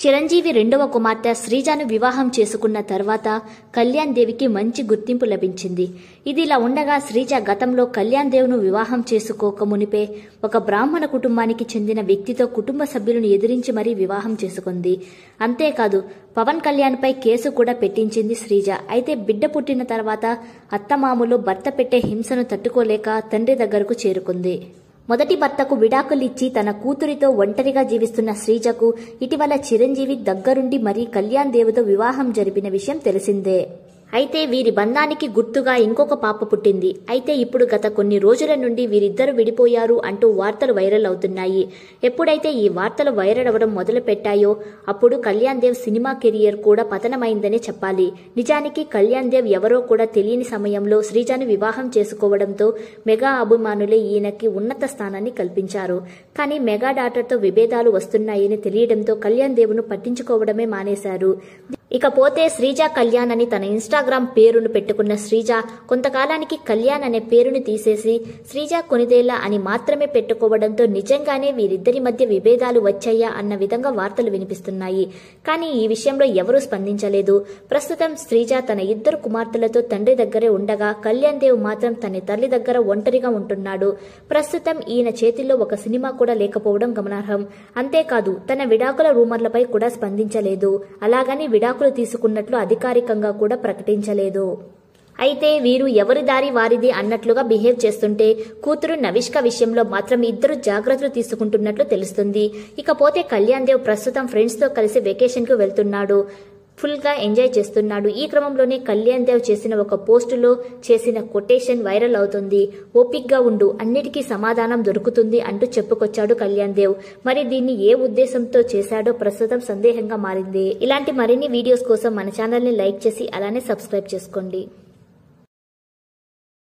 చిరంజీవి రెండవ కుమార్తె శ్రీజాను వివాహం చేసుకున్న తర్వాత కళ్యాణ్ దేవికి మంచి గుర్తింపు లభించింది ఇది ఇలా ఉండగా శ్రీజ గతంలో కళ్యాణ్ దేవును వివాహం చేసుకోక మునిపే ఒక బ్రాహ్మణ కుటుంబానికి చెందిన వ్యక్తితో కుటుంబ సభ్యులను ఎదిరించి మరీ వివాహం చేసుకుంది అంతేకాదు పవన్ కళ్యాణ్పై కేసు కూడా పెట్టించింది శ్రీజ అయితే బిడ్డ పుట్టిన తర్వాత అత్తమామలు భర్త పెట్టే హింసను తట్టుకోలేక తండ్రి దగ్గరకు చేరుకుంది మొదటి భర్తకు విడాకులిచ్చి తన కూతురితో ఒంటరిగా జీవిస్తున్న శ్రీజకు ఇటీవల చిరంజీవి దగ్గరుండి మరీ కళ్యాణ్ దేవుతో వివాహం జరిపిన విషయం తెలిసిందే అయితే వీరి బంధానికి గుర్తుగా ఇంకొక పాప పుట్టింది అయితే ఇప్పుడు గత కొన్ని రోజుల నుండి వీరిద్దరు విడిపోయారు అంటూ వార్తలు వైరల్ అవుతున్నాయి ఎప్పుడైతే ఈ వార్తలు వైరల్ అవ్వడం మొదలు పెట్టాయో అప్పుడు కళ్యాణ్ దేవ్ సినిమా కెరియర్ కూడా పతనమైందనే చెప్పాలి నిజానికి కళ్యాణ్ దేవ్ ఎవరో కూడా తెలియని సమయంలో శ్రీజాను వివాహం చేసుకోవడంతో మెగా అభిమానులే ఈయనకి ఉన్నత స్థానాన్ని కల్పించారు కానీ మెగా డాటర్తో విభేదాలు వస్తున్నాయని తెలియడంతో కళ్యాణ్ దేవును పట్టించుకోవడమే మానేశారు ఇకపోతే శ్రీజ కళ్యాణ్ అని తన ఇన్స్టాగ్రామ్ పేరును పెట్టుకున్న శ్రీజ కొంతకాలానికి కళ్యాణ్ అనే పేరుని తీసేసి శ్రీజ కొనిదేల అని మాత్రమే పెట్టుకోవడంతో నిజంగానే వీరిద్దరి మధ్య విభేదాలు వచ్చాయా అన్న విధంగా వార్తలు వినిపిస్తున్నాయి కానీ ఈ విషయంలో ఎవరూ స్పందించలేదు ప్రస్తుతం శ్రీజ తన ఇద్దరు కుమార్తెలతో తండ్రి దగ్గరే ఉండగా కళ్యాణ్ దేవ్ మాత్రం తన తల్లి దగ్గర ఒంటరిగా ఉంటున్నాడు ప్రస్తుతం ఈయన చేతిలో ఒక సినిమా కూడా లేకపోవడం గమనార్హం అంతేకాదు తన విడాకుల రూమర్లపై కూడా స్పందించలేదు అలాగని విడాకులు తీసుకున్నట్లు అధికారికంగా కూడా ప్రకటించలేదు అయితే వీరు ఎవరి దారి వారిది అన్నట్లుగా బిహేవ్ చేస్తుంటే కూతురు నవిష్క విషయంలో మాత్రం ఇద్దరు జాగ్రత్తలు తీసుకుంటున్నట్లు తెలుస్తుంది ఇకపోతే కళ్యాణ్ దేవ్ ప్రస్తుతం ఫ్రెండ్స్ తో కలిసి వెకేషన్ కు వెళ్తున్నాడు ఫుల్ గా ఎంజాయ్ చేస్తున్నాడు ఈ క్రమంలోనే కళ్యాణ్ దేవ్ చేసిన ఒక పోస్టులో చేసిన కొటేషన్ వైరల్ అవుతుంది ఓపిక్ గా ఉండు అన్నిటికీ సమాధానం దొరుకుతుంది అంటూ చెప్పుకొచ్చాడు కళ్యాణ్ దేవ్ మరి దీన్ని ఏ ఉద్దేశంతో చేశాడో ప్రస్తుతం సందేహంగా మారింది ఇలాంటి మరిన్ని వీడియోస్ కోసం మన ఛానల్ ని లైక్ చేసి అలానే సబ్స్క్రైబ్ చేసుకోండి